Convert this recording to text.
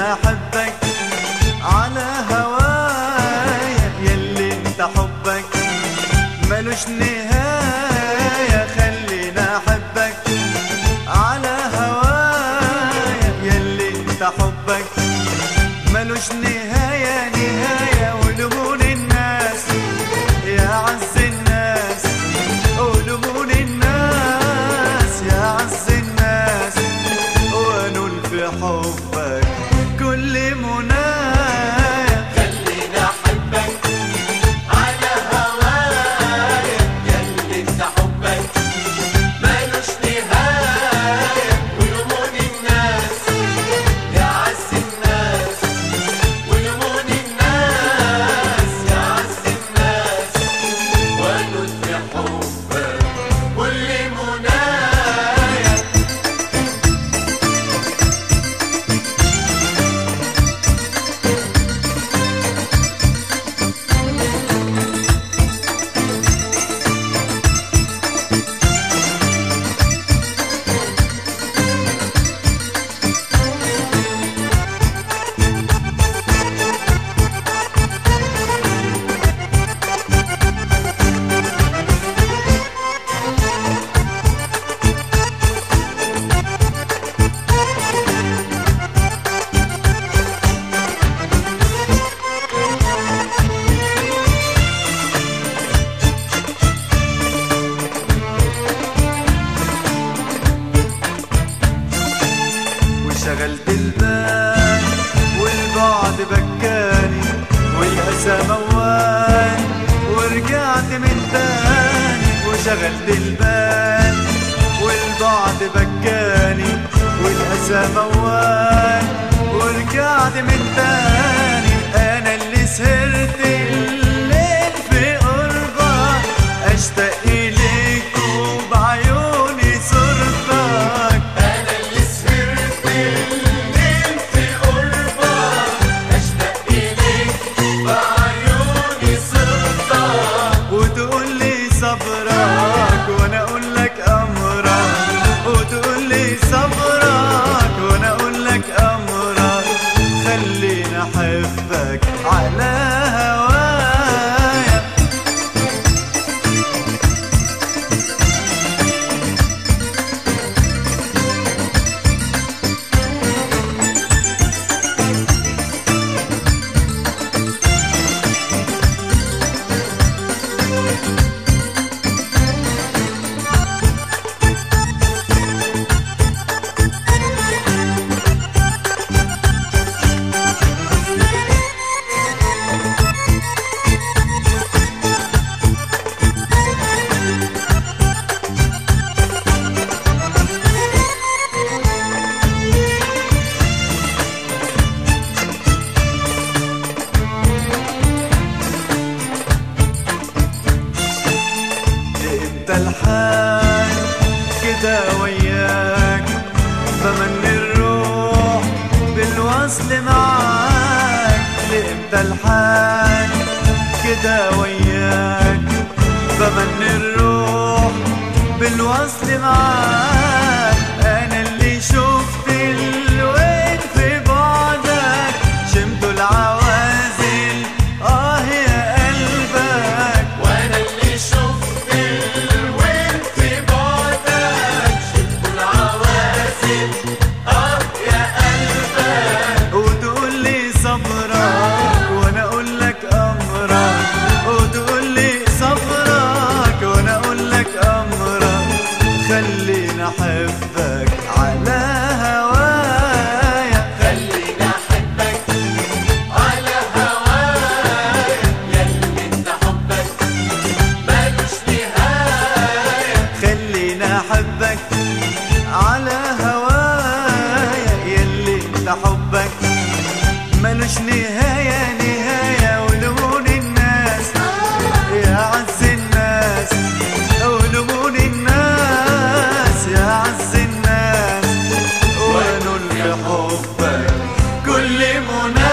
احبك على هوايا يلي انت حبك ملوش نهاية خلينا احبك على هوايا يلي انت حبك ملوش نهاية نهاية ولمون الناس يا عز الناس ولمون الناس يا عز الناس وانول في حبك كل منايا خلينا احبك على هوايا يلي انت حبك مالوش نهاية ولمون الناس يا عز الناس ولمون الناس يا عز الناس ونود في حبك كل منايا وشغلت البال والبعد بكاني والأسى موال ورجعت من تاني وشغلت البال والبعد بكاني والأسى موال ورجعت من تاني أنا اللي سهرت الليل في قربك أشتاق إليك وبعيوني صورتك أنا اللي سهرت الليل في قربك أشتاق إليك بعيوني صرتك وتقول لي صبرك وانا اقول لك امرك وتقول لي صبرك وانا اقول لك امرك خليني احبك على هوايا لامتى الحال كده وياك بمن الروح بالوصل معاك لامتى الحال كده وياك بمن الروح بالوصل معاك انا اللي شفت الوين في بعدك شمت العوازل اه يا قلبك وأنا اللي شفت الوين في بعدك شفت العوازل آه يا قلبك وتقول لي صبرك وانا اقول لك امرك وتقول لي صبرك وانا اقول لك امرك خليني احبك على هوايا خلينا أحبك على هوايا يلي انت حبك مالوش نهاية خليني احبك على هوايا يلي انت حبك ملوش نهاية نهاية ولمون الناس يا عز الناس ولمون الناس يا عز الناس ونول في حبك كل منى